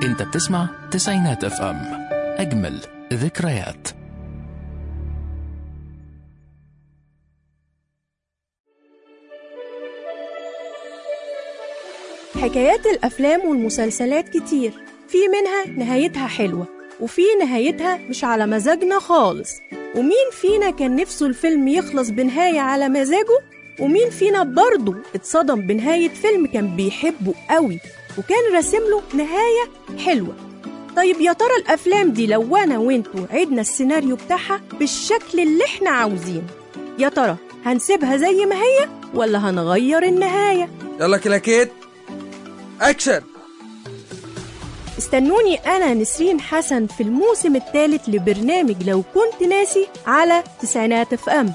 انت بتسمع تسعينات اف ام اجمل ذكريات حكايات الأفلام والمسلسلات كتير في منها نهايتها حلوة وفي نهايتها مش على مزاجنا خالص ومين فينا كان نفسه الفيلم يخلص بنهاية على مزاجه ومين فينا برضه اتصدم بنهاية فيلم كان بيحبه قوي وكان راسم له نهاية حلوة طيب يا ترى الأفلام دي لو أنا وانتوا عدنا السيناريو بتاعها بالشكل اللي احنا عاوزينه يا ترى هنسيبها زي ما هي ولا هنغير النهاية يلا كلاكيت اكشن استنوني أنا نسرين حسن في الموسم الثالث لبرنامج لو كنت ناسي على تسعينات اف ام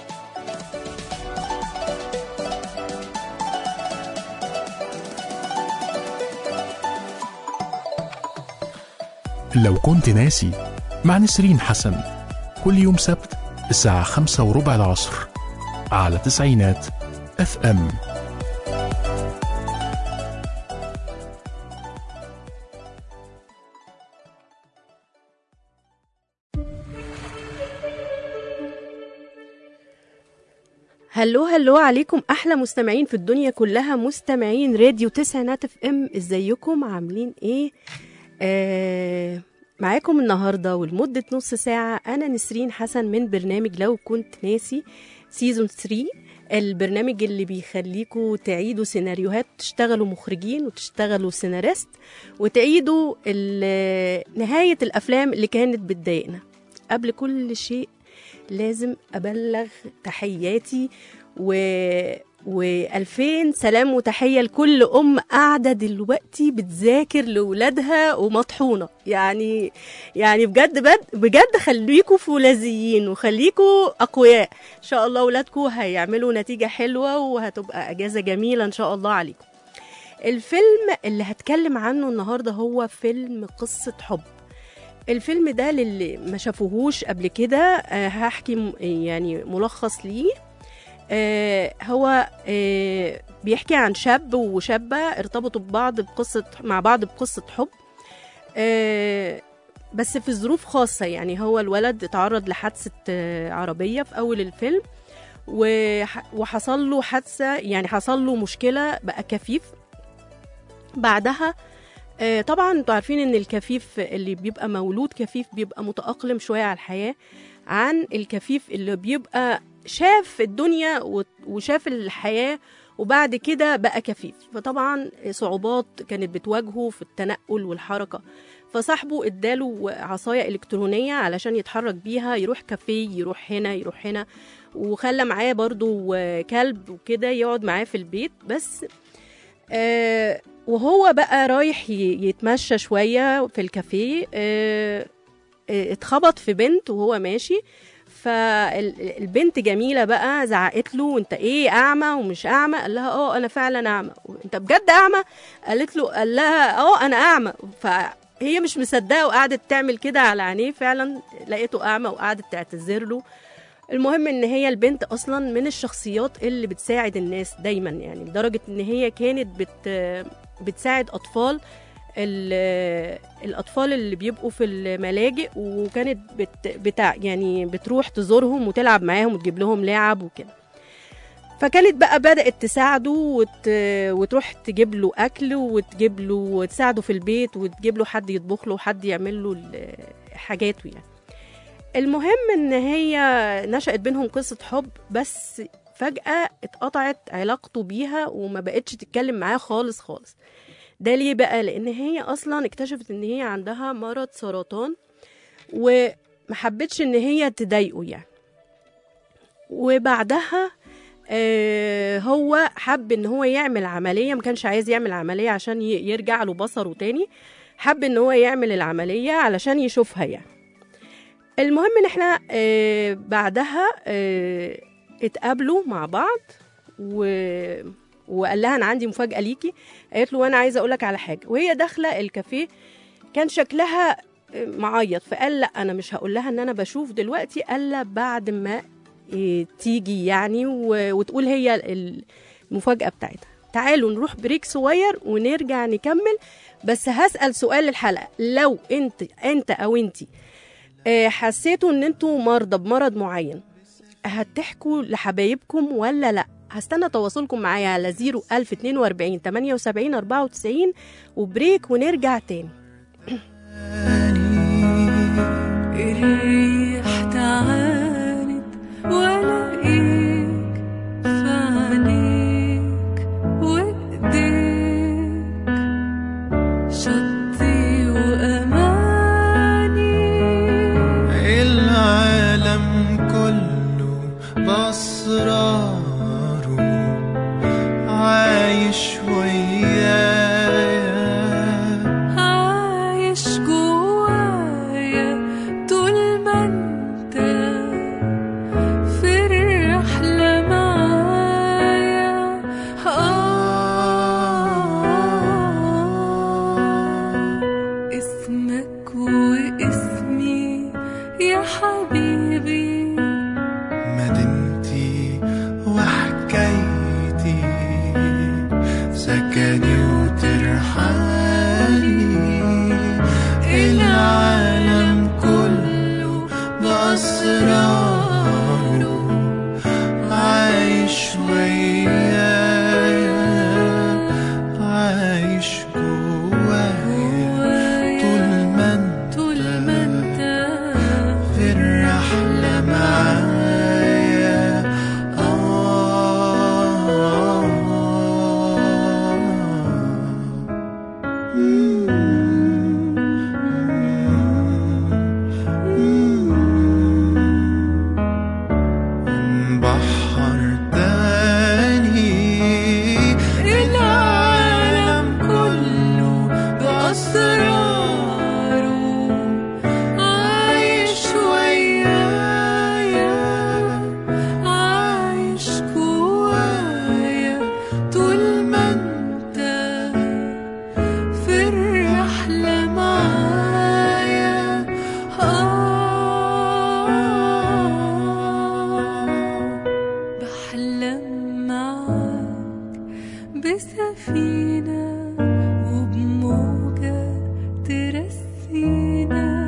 لو كنت ناسي مع نسرين حسن كل يوم سبت الساعة خمسة وربع العصر على تسعينات اف ام هلو هلو عليكم احلى مستمعين في الدنيا كلها مستمعين راديو تسعينات اف ام ازيكم عاملين ايه آه معاكم النهارده ولمده نص ساعه انا نسرين حسن من برنامج لو كنت ناسي سيزون 3 البرنامج اللي بيخليكوا تعيدوا سيناريوهات تشتغلوا مخرجين وتشتغلوا سيناريست وتعيدوا ال- نهايه الافلام اللي كانت بتضايقنا قبل كل شيء لازم ابلغ تحياتي و و2000 سلام وتحيه لكل ام قاعده دلوقتي بتذاكر لاولادها ومطحونه يعني يعني بجد بجد, بجد خليكوا فولاذيين وخليكوا اقوياء ان شاء الله اولادكم هيعملوا نتيجه حلوه وهتبقى اجازه جميله ان شاء الله عليكم الفيلم اللي هتكلم عنه النهارده هو فيلم قصه حب الفيلم ده للي ما شافوهوش قبل كده آه، هحكي م- يعني ملخص ليه آه، هو آه، بيحكي عن شاب وشابة ارتبطوا ببعض بقصة مع بعض بقصة حب آه، بس في ظروف خاصة يعني هو الولد اتعرض لحادثة آه، عربية في أول الفيلم وح- وحصل له حادثة يعني حصل له مشكلة بقى كفيف بعدها آه، طبعا انتوا عارفين ان الكفيف اللي بيبقى مولود كفيف بيبقى متأقلم شوية على الحياة عن الكفيف اللي بيبقى شاف الدنيا وت- وشاف الحياة وبعد كده بقى كفيف فطبعا صعوبات كانت بتواجهه في التنقل والحركة فصاحبه اداله عصاية إلكترونية علشان يتحرك بيها يروح كافيه يروح هنا يروح هنا وخلى معاه برضو كلب وكده يقعد معاه في البيت بس آه وهو بقى رايح ي- يتمشى شوية في الكافيه آه آه، اتخبط في بنت وهو ماشي فالبنت جميله بقى زعقت له انت ايه اعمى ومش اعمى قال لها اه انا فعلا اعمى انت بجد اعمى قالت له قال لها اه انا اعمى فهي مش مصدقه وقعدت تعمل كده على عينيه فعلا لقيته اعمى وقعدت تعتذر له المهم ان هي البنت اصلا من الشخصيات اللي بتساعد الناس دايما يعني لدرجه ان هي كانت بت بتساعد اطفال ال- الاطفال اللي بيبقوا في الملاجئ وكانت بت بتاع يعني بتروح تزورهم وتلعب معاهم وتجيب لهم لعب وكده فكانت بقى بدأت تساعده وت... وتروح تجيب له أكل وتجيب له وتساعده في البيت وتجيب له حد يطبخ له وحد يعمل له ال- حاجاته يعني المهم ان هي نشأت بينهم قصة حب بس فجأة اتقطعت علاقته بيها وما بقتش تتكلم معاه خالص خالص ده ليه بقى لان هي اصلا اكتشفت ان هي عندها مرض سرطان ومحبتش ان هي تضايقه يعني وبعدها آه هو حب ان هو يعمل عمليه ما كانش عايز يعمل عمليه عشان ي- يرجع له بصره تاني حب ان هو يعمل العمليه علشان يشوفها يعني المهم ان احنا آه بعدها آه اتقابلوا مع بعض و... وقال لها انا عندي مفاجاه ليكي قالت له وانا عايزه اقول لك على حاجه وهي داخله الكافيه كان شكلها معيط فقال لا انا مش هقول لها ان انا بشوف دلوقتي الا بعد ما إيه، تيجي يعني و- وتقول هي المفاجاه بتاعتها تعالوا نروح بريك صغير ونرجع نكمل بس هسال سؤال الحلقه لو انت انت او انت آه، حسيتوا ان انتوا مرضى بمرض معين هتحكوا لحبايبكم ولا لا هستنى تواصلكم معايا على 01042 78 94 وبريك ونرجع تاني الريح تعاند والاقيك في عينيك وايديك شطي واماني العالم كله بأسراره عايش ويايا عايش جوايا طول ما انت في الرحلة معايا آه اسمك واسمي يا حبيبي مدينتي وحكايتي سكني وترحالي العالم كله بأسراره عايش ويايا عايش جوايا طول ما انت طول ما انت في الرحلة معايا بحر تاني العالم كله بأسراره عايش ويايا عايش جوايا طول ما انت في الرحلة معايا آه بحلم معاك بسفينة وبموجة ترسينا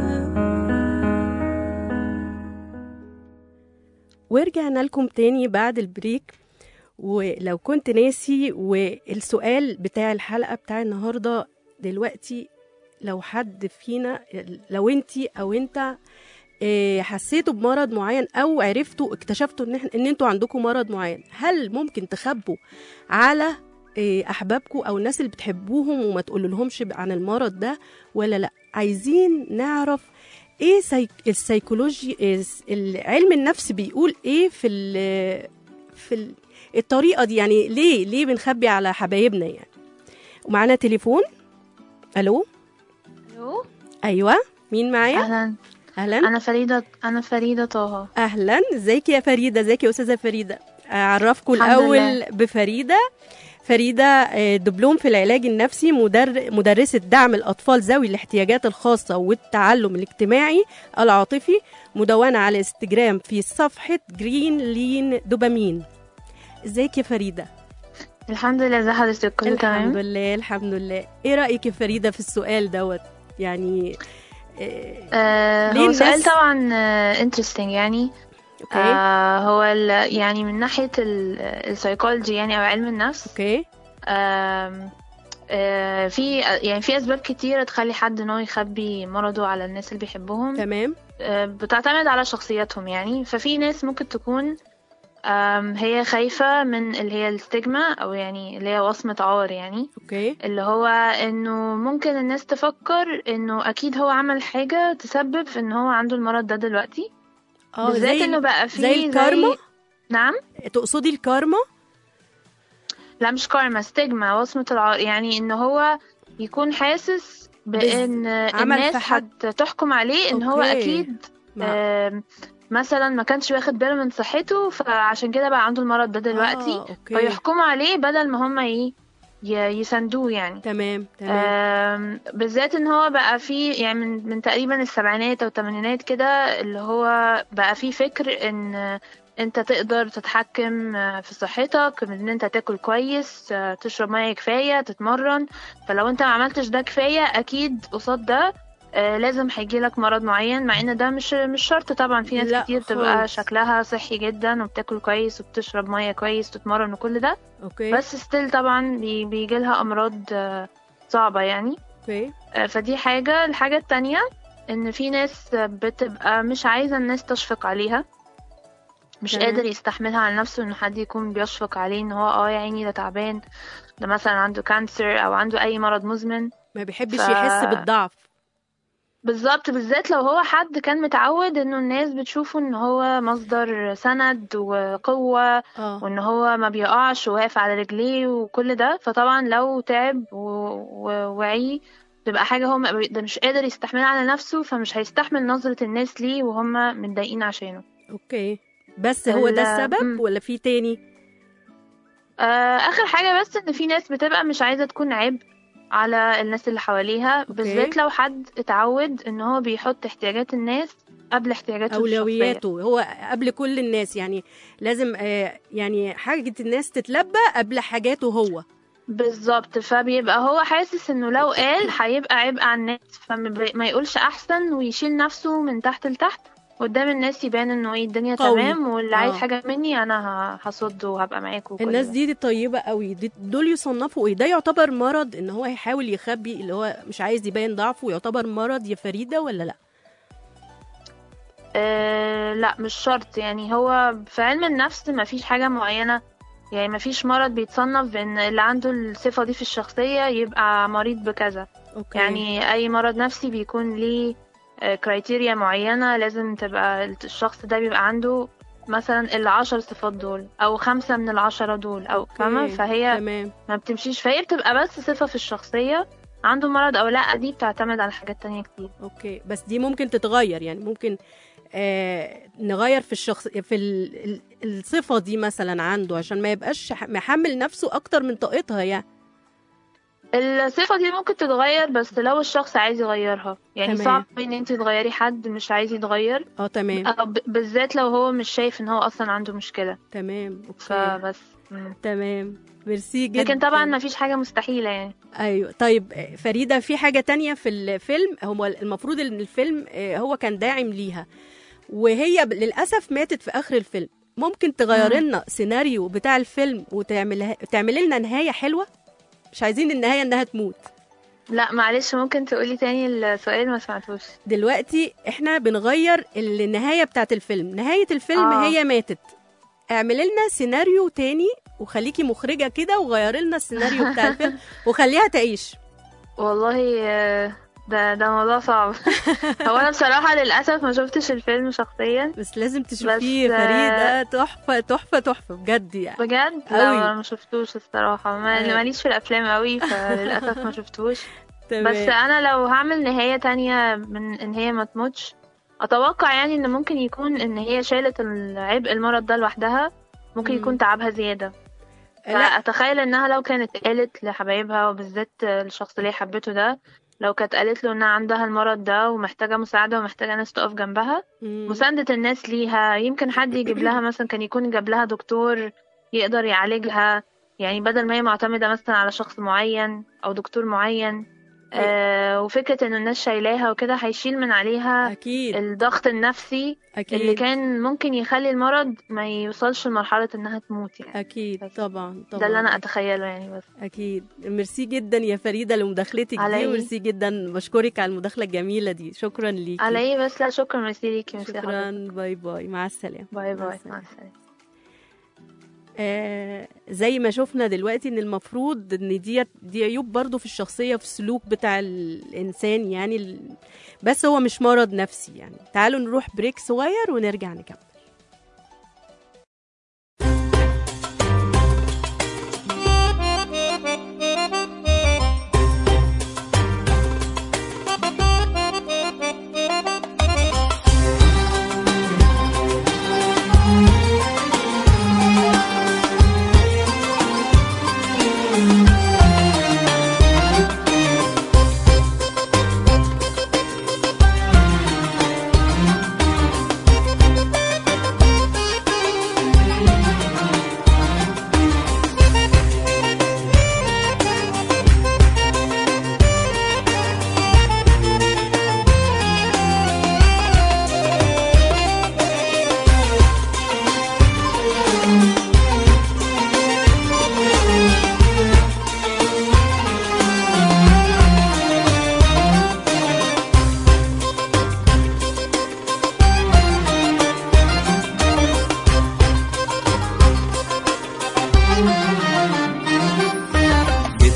ورجعنا لكم تاني بعد البريك ولو كنت ناسي والسؤال بتاع الحلقة بتاع النهاردة دلوقتي لو حد فينا لو انتي او انت آه، حسيتوا بمرض معين او عرفتوا اكتشفتوا ان إحنا- ان انتوا عندكم مرض معين هل ممكن تخبوا على آه، احبابكم او الناس اللي بتحبوهم وما تقولولهمش عن المرض ده ولا لا عايزين نعرف ايه سيك... السيكولوجي الس- علم النفس بيقول ايه في ال... في ال... الطريقه دي يعني ليه ليه بنخبي على حبايبنا يعني ومعانا تليفون الو الو ايوه مين معايا اهلا اهلا انا فريده انا فريده طه اهلا ازيك يا فريده ازيك يا استاذه فريده اعرفكم الحمد الاول لله. بفريده فريده آه، دبلوم في العلاج النفسي مدر... مدرسه دعم الاطفال ذوي الاحتياجات الخاصه والتعلم الاجتماعي العاطفي مدونه على انستجرام في صفحه جرين لين دوبامين ازيك يا فريده الحمد لله ازي حضرتك كله الحمد تمام لله الحمد لله ايه رايك يا فريده في السؤال دوت يعني آه، آه ليه هو الناس- سؤال طبعا انترستنج يعني اوكي آه هو ال- يعني من ناحيه السايكولوجي يعني او علم النفس اوكي آم، آه في يعني في اسباب كتيره تخلي حد ان هو يخبي مرضه على الناس اللي بيحبهم تمام آه، بتعتمد على شخصياتهم يعني ففي ناس ممكن تكون آم، هي خايفة من اللي هي الستيجما أو يعني اللي هي وصمة عار يعني اوكي اللي هو إنه ممكن الناس تفكر إنه أكيد هو عمل حاجة تسبب في إن هو عنده المرض ده دلوقتي اه بالذات زي إنه بقى فيه زي الكارما نعم تقصدي الكارما لا مش كارما ستيجما وصمة العار يعني إن هو يكون حاسس بإن عمل في الناس حد. هتحكم عليه إن هو أوكي. أكيد مع... آم، مثلا ما كانش واخد باله من صحته فعشان كده بقى عنده المرض ده دلوقتي آه، اوكي فيحكموا عليه بدل ما هم ي... ي- يساندوه يعني تمام تمام آم، بالذات ان هو بقى فيه يعني من, من تقريبا السبعينات او الثمانينات كده اللي هو بقى فيه فكر ان انت تقدر تتحكم آه، في صحتك من ان انت تاكل كويس آه، تشرب ميه كفايه تتمرن فلو انت ما عملتش ده كفايه اكيد قصاد ده آه، لازم هيجيلك مرض معين مع ان ده مش مش شرط طبعا في ناس لا كتير تبقى خالص. شكلها صحي جدا وبتاكل كويس وبتشرب ميه كويس وتتمرن وكل ده اوكي بس ستيل طبعا بي- بيجيلها امراض آه، صعبه يعني اوكي آه، فدي حاجة الحاجة التانية ان في ناس بتبقى مش عايزة الناس تشفق عليها مش تمام. قادر يستحملها على نفسه ان حد يكون بيشفق عليه ان هو اه يا عيني ده تعبان ده مثلا عنده كانسر او عنده اي مرض مزمن ما بيحبش ف- يحس بالضعف بالظبط بالذات لو هو حد كان متعود انه الناس بتشوفه ان هو مصدر سند وقوة اه وان هو ما بيقعش وواقف على رجليه وكل ده فطبعا لو تعب و- ووعي تبقى حاجة هو ما بي- ده مش قادر يستحملها على نفسه فمش هيستحمل نظرة الناس ليه وهم متضايقين عشانه اوكي بس هو ده ال- السبب مم. ولا في تاني آه اخر حاجة بس ان في ناس بتبقى مش عايزة تكون عبء على الناس اللي حواليها بالذات لو حد اتعود ان هو بيحط احتياجات الناس قبل احتياجاته الشخصية. اولوياته هو قبل كل الناس يعني لازم آه يعني حاجه الناس تتلبى قبل حاجاته هو بالظبط فبيبقى هو حاسس انه لو قال هيبقى عبء على الناس فما بي- ما يقولش احسن ويشيل نفسه من تحت لتحت قدام الناس يبان انه ايه الدنيا قوي. تمام واللي عايز آه. حاجه مني انا ه- هصد وهبقى معاكم وكل الناس ده. دي, دي طيبه قوي دي دول يصنفوا ايه ده يعتبر مرض ان هو يحاول يخبي اللي هو مش عايز يبين ضعفه يعتبر مرض يا فريده ولا لا آه لا مش شرط يعني هو في علم النفس ما فيش حاجه معينه يعني ما فيش مرض بيتصنف بان اللي عنده الصفه دي في الشخصيه يبقى مريض بكذا اوكي يعني اي مرض نفسي بيكون ليه كرايتيريا معينة لازم تبقى الشخص ده بيبقى عنده مثلا العشر صفات دول او خمسة من العشرة دول او فاهمة أوكي، فهي تمام ما بتمشيش فهي بتبقى بس صفة في الشخصية عنده مرض او لا دي بتعتمد على حاجات تانية كتير اوكي بس دي ممكن تتغير يعني ممكن آه نغير في الشخص في ال... ال- الصفه دي مثلا عنده عشان ما يبقاش ح- محمل نفسه اكتر من طاقتها يعني الصفة دي ممكن تتغير بس لو الشخص عايز يغيرها يعني تمام. صعب ان انت تغيري حد مش عايز يتغير اه تمام أو ب- بالذات لو هو مش شايف ان هو اصلا عنده مشكلة تمام اوكي فبس مم. تمام ميرسي جدا لكن طبعا ما فيش حاجة مستحيلة يعني ايوه طيب آه، فريده في حاجه تانية في الفيلم هو المفروض ان الفيلم آه، هو كان داعم ليها وهي ب- للاسف ماتت في اخر الفيلم ممكن تغير لنا سيناريو بتاع الفيلم وتعملها تعمل لنا نهايه حلوه مش عايزين النهايه انها تموت لا معلش ممكن تقولي تاني السؤال ما سمعتوش دلوقتي احنا بنغير النهايه بتاعت الفيلم نهايه الفيلم آه. هي ماتت اعمل لنا سيناريو تاني وخليكي مخرجه كده وغيري لنا السيناريو بتاع الفيلم وخليها تعيش والله آه، ده ده موضوع صعب هو انا بصراحة للأسف ما شفتش الفيلم شخصيا بس لازم تشوفيه بس، فريدة تحفة تحفة تحفة بجد يعني بجد أوي. لا انا ما شفتوش الصراحة ما أيوة. ماليش في الافلام قوي فللأسف ما شفتوش تمام بس انا لو هعمل نهاية تانية من ان هي ما تموتش اتوقع يعني ان ممكن يكون ان هي شالت العبء المرض ده لوحدها ممكن مم. يكون تعبها زيادة لا فأتخيل إنها لو كانت قالت لحبايبها وبالذات الشخص اللي هي حبته ده لو كانت قالت له إنها عندها المرض ده ومحتاجة مساعدة ومحتاجة ناس تقف جنبها مم. مساندة الناس ليها يمكن حد يجيب لها مثلا كان يكون جاب لها دكتور يقدر يعالجها يعني بدل ما هي معتمدة مثلا على شخص معين أو دكتور معين آه وفكرة إنه الناس شايلاها وكده هيشيل من عليها أكيد الضغط النفسي أكيد اللي كان ممكن يخلي المرض ما يوصلش لمرحلة إنها تموت يعني أكيد طبعا طبعا ده اللي انا اتخيله يعني بس أكيد ميرسي جدا يا فريدة لمداخلتك على دي إيه؟ وميرسي جدا بشكرك على المداخلة الجميلة دي شكرا ليكي على ايه بس لا شكرا ميرسي ليكي ميرسي شكرا حضرتك باي باي مع السلامة باي مع باي السلامة. مع السلامة آه زي ما شفنا دلوقتي ان المفروض ان دي دي عيوب برضو في الشخصيه في السلوك بتاع الانسان يعني ال... بس هو مش مرض نفسي يعني تعالوا نروح بريك صغير ونرجع نكمل Thank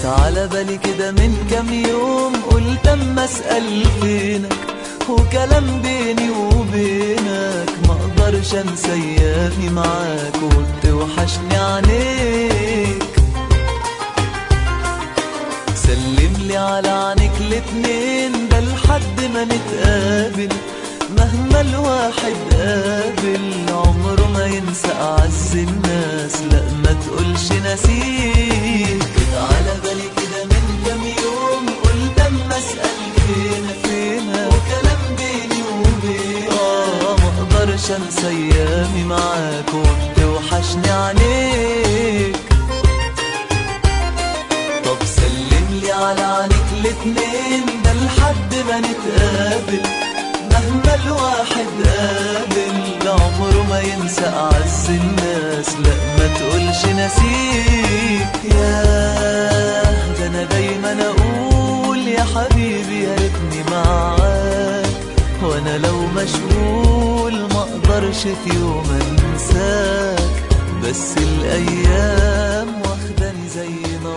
على بالي كده من كام يوم قلت اما اسال فينك وكلام بيني وبينك ما اقدرش انسى ايامي معاك وبتوحشني عينيك سلم لي على عينيك الاتنين ده لحد ما نتقابل مهما الواحد قابل عمره ما ينسى أعز الناس لا ما تقولش نسيك على بالي كده من كام يوم قلت اما اسأل فينك فينك وكلام بيني وبينك اه ما اقدرش انسى ايامي معاك وبتوحشني عينيك طب سلم لي على عينيك الاتنين ده لحد ما نتقابل مهما الواحد قابل عمره ما ينسى أعز الناس لا ما تقولش نسيك يا ده أنا دايما أقول يا حبيبي يا ريتني معاك وأنا لو مشغول ما أقدرش في يوم أنساك بس الأيام واخداني زي ما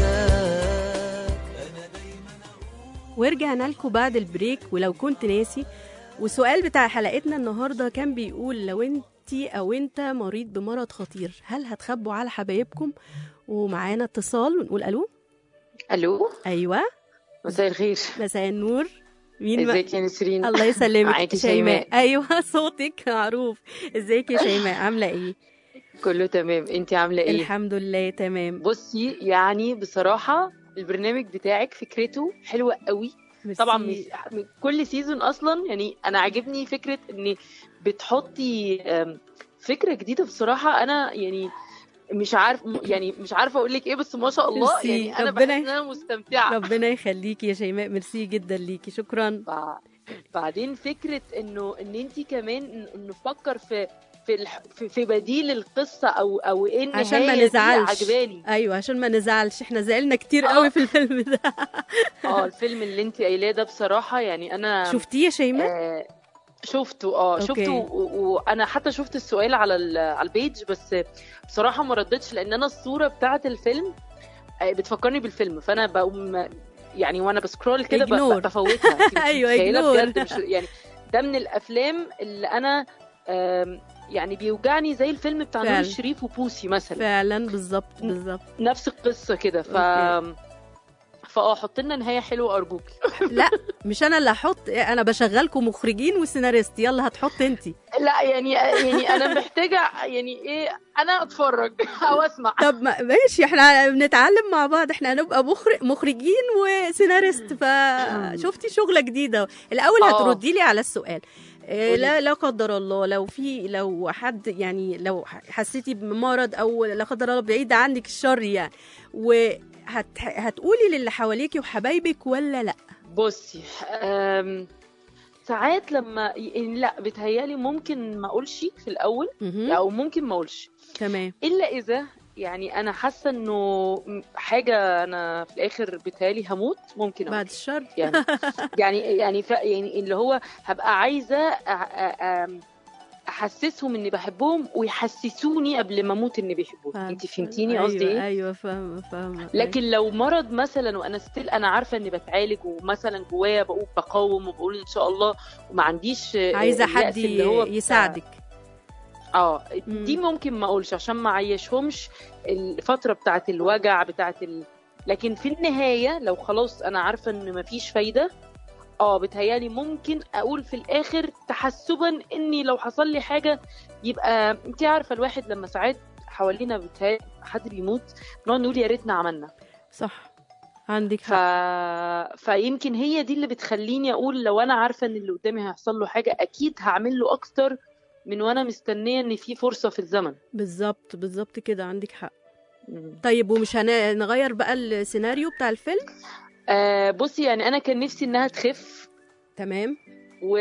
واخداك أنا دايما ورجعنا لكم بعد البريك ولو كنت ناسي والسؤال بتاع حلقتنا النهارده كان بيقول لو انت او انت مريض بمرض خطير هل هتخبوا على حبايبكم ومعانا اتصال ونقول الو الو ايوه مساء الخير مساء النور مين ما- ازيك يا نسرين الله يسلمك معاكي شيماء. ايوه صوتك معروف ازيك يا شيماء عامله ايه كله تمام انت عامله ايه الحمد لله تمام بصي يعني بصراحه البرنامج بتاعك فكرته حلوه قوي طبعا مش ميرسي. من كل سيزون اصلا يعني انا عاجبني فكره ان بتحطي أم، فكره جديده بصراحه انا يعني مش عارف يعني مش عارفه اقول لك ايه بس ما شاء الله ميرسي. يعني انا ربنا بحس ان انا مستمتعه ربنا يخليكي يا شيماء ميرسي جدا ليكي شكرا بع- بعدين فكره انه ان انت كمان ن- نفكر في في الح- في- في بديل القصه او او ايه النهايه عشان ما دي نزعلش. عجباني ايوه عشان ما نزعلش احنا زعلنا كتير آه. قوي في الفيلم ده اه الفيلم اللي انت قايلاه ده بصراحه يعني انا شفتيه يا شيماء آه شفته اه أوكي. شفته و- وانا حتى شفت السؤال على ال- على البيج بس بصراحه ما ردتش لان انا الصوره بتاعه الفيلم آه، بتفكرني بالفيلم فانا بقوم يعني وانا بسكرول كده Ignore. ب- بفوتها انت مش أيوة، متخيلة ignore. بجد مش يعني ده من الافلام اللي انا آم، يعني بيوجعني زي الفيلم بتاع نور فعلا. الشريف وبوسي مثلا فعلا بالظبط بالظبط نفس القصه كده ف أوكي. فاه حط لنا نهايه حلوه ارجوك لا مش انا اللي هحط انا بشغلكم مخرجين وسيناريست يلا هتحط انت لا يعني يعني انا محتاجه يعني ايه انا اتفرج او اسمع طب ما ماشي احنا بنتعلم مع بعض احنا هنبقى مخرج مخرجين وسيناريست فشفتي شغله جديده الاول آه. هتردي لي على السؤال إيه، قولي. لا لا قدر الله لو في لو حد يعني لو حسيتي بمرض او لا قدر الله بعيد عنك الشر يعني وهت هتقولي للي حواليكي وحبايبك ولا لا بصي أم، ساعات لما يعني لا بتهيالي ممكن ما اقولش في الاول مهم. او ممكن ما اقولش تمام الا اذا يعني انا حاسه انه حاجه انا في الاخر بتهيالي هموت ممكن أقول. بعد الشر يعني يعني يعني ف يعني اللي هو هبقى عايزه أ- أ- أم- احسسهم اني بحبهم ويحسسوني قبل ما اموت اني بيحبوني فعلا. انت فهمتيني ايوه قصدي ايه ايوه فاهمه فاهمه لكن لو مرض مثلا وانا ستيل انا عارفه اني بتعالج ومثلا جوايا بقول بقاوم وبقول ان شاء الله وما عنديش آه، عايزه اليأس حد اللي هو بتاع- يساعدك اه مم. دي ممكن ما اقولش عشان ما عيشهمش الفتره بتاعه الوجع بتاعه ال... لكن في النهايه لو خلاص انا عارفه ان مفيش فايده اه بتهيالي ممكن اقول في الاخر تحسبا اني لو حصل لي حاجه يبقى انت عارفه الواحد لما ساعات حوالينا بتهيألي حد بيموت نقعد نقول يا ريتنا عملنا صح عندك ف... حق فيمكن هي دي اللي بتخليني اقول لو انا عارفه ان اللي قدامي هيحصل له حاجه اكيد هعمل له اكتر من وانا مستنيه ان في فرصه في الزمن بالظبط بالظبط كده عندك حق مم. طيب ومش هنغير بقى السيناريو بتاع الفيلم آه بصي يعني انا كان نفسي انها تخف تمام و...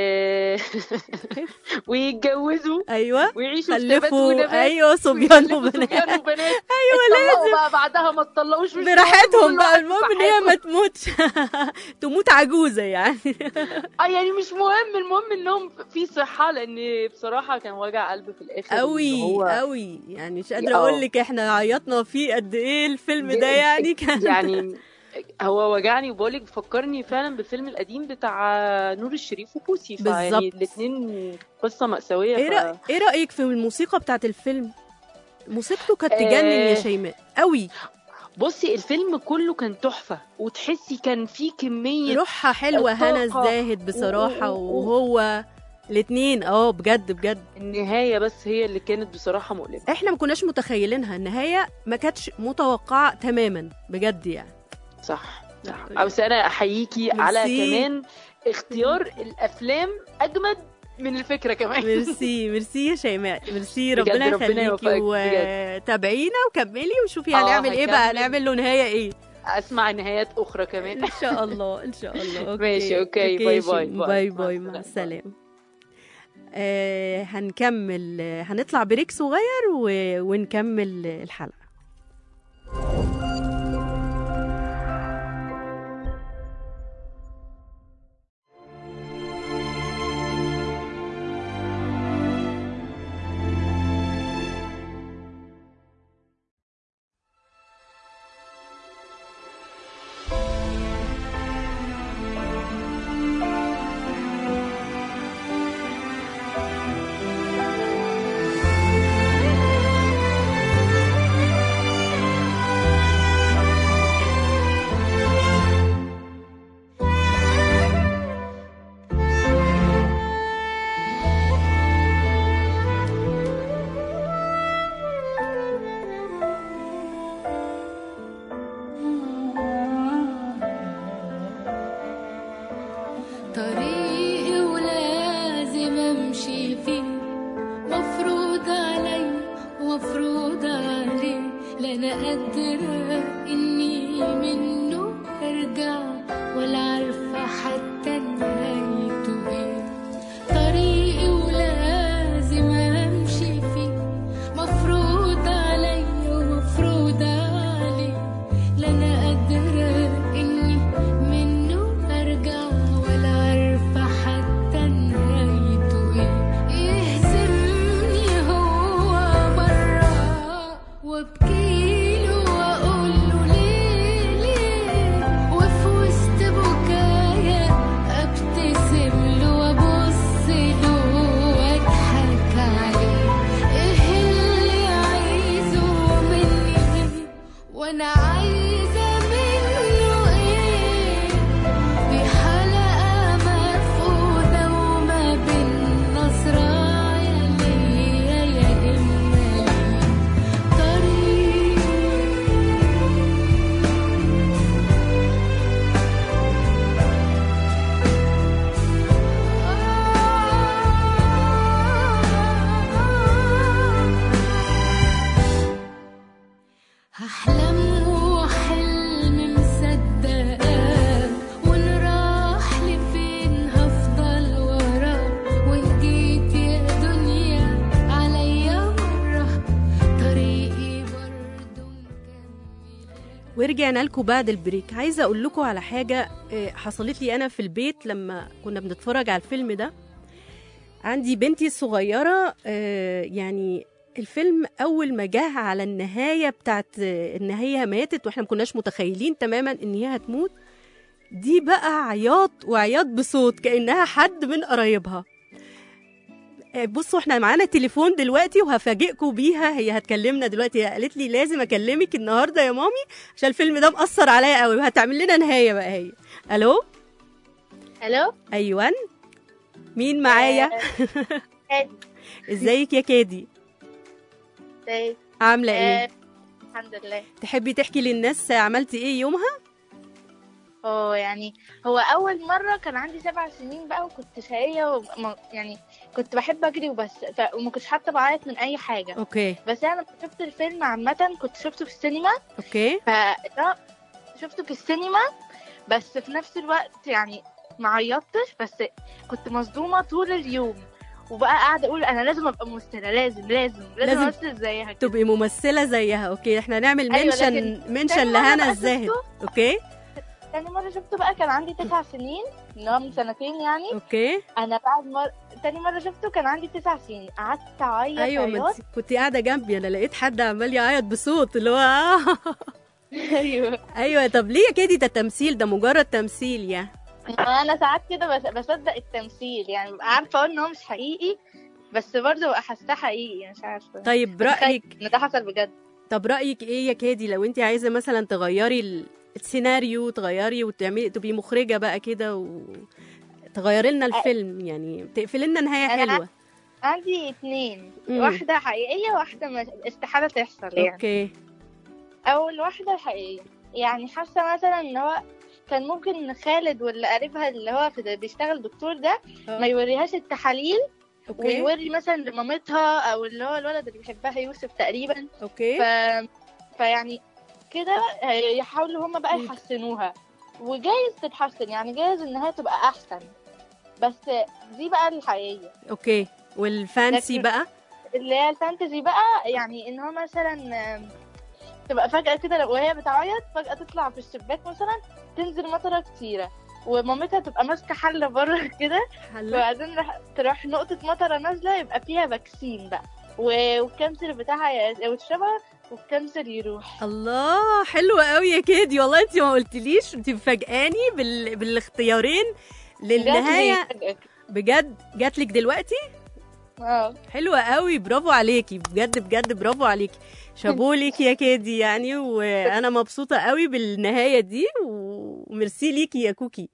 ويتجوزوا ايوه ويعيشوا في تبات خلفوا ونبات ايوه صبيان ويخلفوا وبنات صبيان وبنات ايوه اتطلقوا لازم بقى بعدها ما اتطلقوش مش براحتهم مهم، كل بقى واحد المهم في ان هي ما حياته. تموتش تموت عجوزه يعني اه يعني مش مهم المهم انهم في صحه لان بصراحه كان وجع قلب في الاخر إن قوي هو قوي يعني مش قادره آه. اقول لك احنا عيطنا فيه قد ايه الفيلم ده يعني كان يعني هو وجعني وبقولك فكرني فعلا بالفيلم القديم بتاع نور الشريف وبوسي فيعني بالظبط. الاثنين قصه مأساويه ايه ف... رأ... ايه رايك في الموسيقى بتاعت الفيلم موسيقته كانت تجنن يا آه. شيماء قوي بصي الفيلم كله كان تحفه وتحسي كان فيه كميه روحها حلوه هنا الطاقة. الزاهد بصراحه و- و- وهو الاتنين اه بجد بجد النهايه بس هي اللي كانت بصراحه مؤلمه احنا ما كناش متخيلينها النهايه ما كانتش متوقعه تماما بجد يعني صح صح بس انا احييكي على ميرسي. كمان اختيار الافلام اجمد من الفكره كمان ميرسي ميرسي يا شيماء ميرسي بجد ربنا ربنا يخليكي يوفقك وتابعينا وكملي وشوفي آه، هنعمل ايه بقى هكمل. هنعمل له نهايه ايه اسمع نهايات اخرى كمان ان شاء الله ان شاء الله أوكي. ماشي، أوكي، يا باي باي، شيماء. باي. باي مع باي مع السلامة. السلامه آه هنكمل آه، هنطلع بريك صغير و... ونكمل الحلقه طريقي ولازم امشي فيه مفروض علي ومفروض عليه لا انا قادرة اني منه ارجع ولا عارفة حتى نهايته ايه طريقي ولازم امشي فيه مفروض علي ومفروض عليه لا انا قادرة اني منه ارجع ولا عارفة حتى نهايته ايه يهزمني هو مرة وابكيله واقوله ليه ليه وفي وسط بكايا ابتسم له وابص له واضحك عليه ايه اللي عايزه مني وانا عايزة منه ايه في حلقة مفقودة وما بين نصرايا ليا يا إما ليه طريق هحلم وحلم مصدقاك وان راح لفين هفضل وراك وان جيت يا دنيا عليا مرة طريقي برضو مكمل ورجعنا لكم بعد البريك عايزه اقول لكم على حاجه آه، حصلت لي انا في البيت لما كنا بنتفرج على الفيلم ده عندي بنتي الصغيره آه، يعني الفيلم اول ما جه على النهايه بتاعت آه، ان هي ماتت واحنا ما كناش متخيلين تماما ان هي هتموت دي بقى عياط وعياط بصوت كانها حد من قرايبها آه، بصوا احنا معانا تليفون دلوقتي وهفاجئكم بيها هي هتكلمنا دلوقتي هي قالت لي لازم اكلمك النهارده يا مامي عشان الفيلم ده مأثر عليا قوي وهتعمل لنا نهايه بقى هي الو الو ايوان مين معايا كادي. ازيك يا كادي ازيك عامله ايه آه، الحمد لله تحبي تحكي للناس عملتي ايه يومها اه يعني هو اول مره كان عندي سبع سنين بقى وكنت شقيه وما يعني كنت بحب اجري وبس ف... وما كنتش حتى بعيط من اي حاجه اوكي بس انا لما شفت الفيلم عامه كنت شفته في السينما اوكي فده شفته في السينما بس في نفس الوقت يعني ما عيطتش بس كنت مصدومه طول اليوم وبقى قاعده اقول انا لازم ابقى ممثله لازم لازم لازم, لازم امثل زيها كده تبقي ممثله زيها اوكي احنا نعمل أيوة، منشن لكن منشن تاني مرة لهنا بقى الزاهد شفته- اوكي تاني مره شفته بقى كان عندي تسع سنين اللي هو من سنتين يعني اوكي انا بعد مر... تاني مره شفته كان عندي تسع سنين قعدت اعيط ايوه ما عياط انت كنت قاعده جنبي انا لقيت حد عمال يعيط بصوت اللي هو ايوه ايوه طب ليه يا كده ده تمثيل ده مجرد تمثيل يا انا ساعات كده بس بصدق التمثيل يعني ببقى عارفه اقول ان هو مش حقيقي بس برضه ببقى حاساه حقيقي مش عارفه طيب رايك ان ده حصل بجد طب رايك ايه يا كادي لو انت عايزه مثلا تغيري ال- السيناريو تغيري وتعملي تبقي مخرجه بقى كده و تغيري لنا الفيلم يعني تقفلي لنا نهايه أنا حلوه عندي اتنين مم. واحده حقيقيه واحده مش... استحاله تحصل يعني اوكي اول واحده الحقيقيه يعني حاسه مثلا ان هو كان ممكن خالد ولا قريبها اللي هو في ده بيشتغل دكتور ده آه. ما يوريهاش التحاليل اوكي ويوري مثلا لمامتها او اللي هو الولد اللي بيحبها يوسف تقريبا اوكي ف... فيعني كده يحاولوا هما بقى يحسنوها وجايز تتحسن يعني جايز انها تبقى احسن بس دي بقى الحقيقيه اوكي والفانسي لكن- بقى اللي هي الفانتزي بقى يعني ان هو مثلا آم، تبقى فجأة كده لو وهي بتعيط فجأة تطلع في الشباك مثلا تنزل مطرة كتيرة ومامتها تبقى ماسكة حلة بره كده حلو وبعدين راح- تروح نقطة مطرة نازلة يبقى فيها باكسين بقى و- والكانسر بتاعها ي- وتشربها والكانسر يروح الله حلوة قوي يا كيدي والله انت ما قلتليش انت مفاجئاني بال... بالاختيارين للنهاية جات لي فجأة. بجد جاتلك دلوقتي اه حلوة قوي برافو عليكي بجد بجد برافو عليكي شابو ليكي يا كيدي يعني وانا مبسوطة قوي بالنهاية دي وميرسي ليكي يا كوكي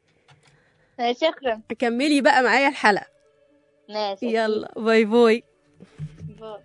شكرا كملي بقى معايا الحلقة ماشي يلا باي باي باي.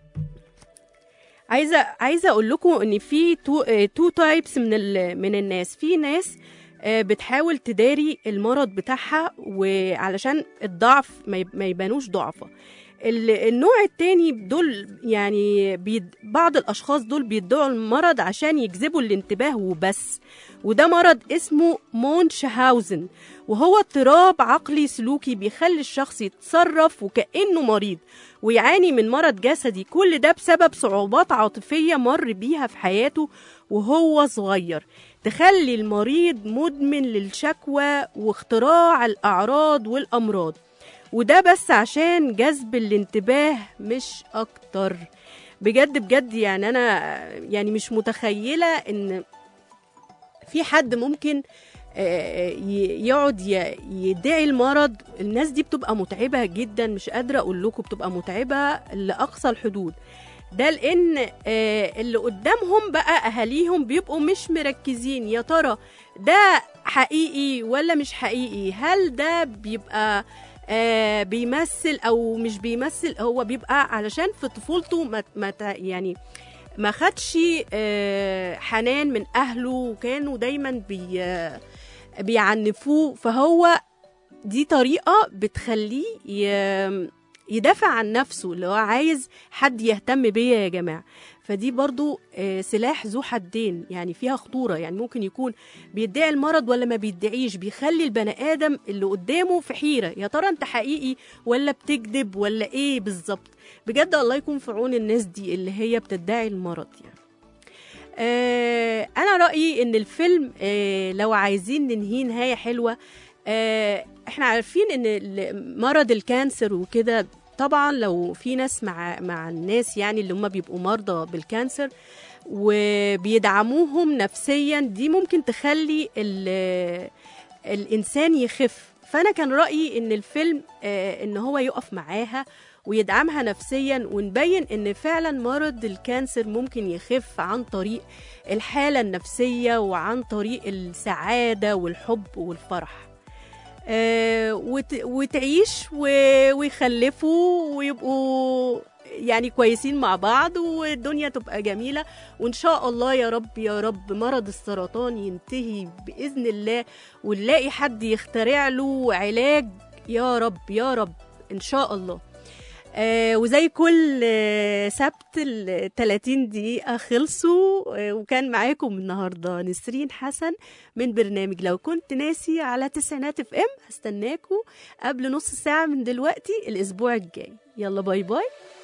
عايزه عايزه اقول لكم ان في تو آه، تو تايبس من ال... من الناس في ناس آه، بتحاول تداري المرض بتاعها وعلشان الضعف ما يب- ما يبانوش ضعفة ال- النوع التاني دول يعني بيد... بعض الاشخاص دول بيدعوا المرض عشان يجذبوا الانتباه وبس وده مرض اسمه مونشهاوزن وهو اضطراب عقلي سلوكي بيخلي الشخص يتصرف وكأنه مريض ويعاني من مرض جسدي كل ده بسبب صعوبات عاطفية مر بيها في حياته وهو صغير تخلي المريض مدمن للشكوى واختراع الأعراض والأمراض وده بس عشان جذب الانتباه مش أكتر بجد بجد يعني أنا يعني مش متخيلة إن في حد ممكن آه، ي- يقعد ي- يدعي المرض الناس دي بتبقى متعبة جدا مش قادرة أقول لكم بتبقى متعبة لأقصى الحدود ده لأن آه، اللي قدامهم بقى أهاليهم بيبقوا مش مركزين يا ترى ده حقيقي ولا مش حقيقي هل ده بيبقى آه بيمثل او مش بيمثل هو بيبقى علشان في طفولته ما ما تع- يعني ما خدش آه حنان من اهله وكانوا دايما بي آه، بيعنفوه فهو دي طريقه بتخليه ي- يدافع عن نفسه اللي هو عايز حد يهتم بيا يا جماعه فدي برضو آه، سلاح ذو حدين يعني فيها خطوره يعني ممكن يكون بيدعي المرض ولا ما بيدعيش بيخلي البني ادم اللي قدامه في حيره يا ترى انت حقيقي ولا بتكذب ولا ايه بالظبط بجد الله يكون في عون الناس دي اللي هي بتدعي المرض يعني آه انا رايي ان الفيلم آه لو عايزين ننهيه نهايه حلوه آه احنا عارفين ان ال- مرض الكانسر وكده طبعا لو في ناس مع مع الناس يعني اللي هم بيبقوا مرضى بالكانسر وبيدعموهم نفسيا دي ممكن تخلي ال- الانسان يخف فانا كان رايي ان الفيلم آه، ان هو يقف معاها ويدعمها نفسيا ونبين ان فعلا مرض الكانسر ممكن يخف عن طريق الحاله النفسيه وعن طريق السعاده والحب والفرح آه، وت- وتعيش و- ويخلفوا ويبقوا يعني كويسين مع بعض والدنيا تبقى جميلة وإن شاء الله يا رب يا رب مرض السرطان ينتهي بإذن الله ونلاقي حد يخترع له علاج يا رب يا رب إن شاء الله آه وزي كل آه سبت ال 30 دقيقة خلصوا آه وكان معاكم النهاردة نسرين حسن من برنامج لو كنت ناسي على تسعينات اف ام هستناكوا قبل نص ساعة من دلوقتي الأسبوع الجاي يلا باي باي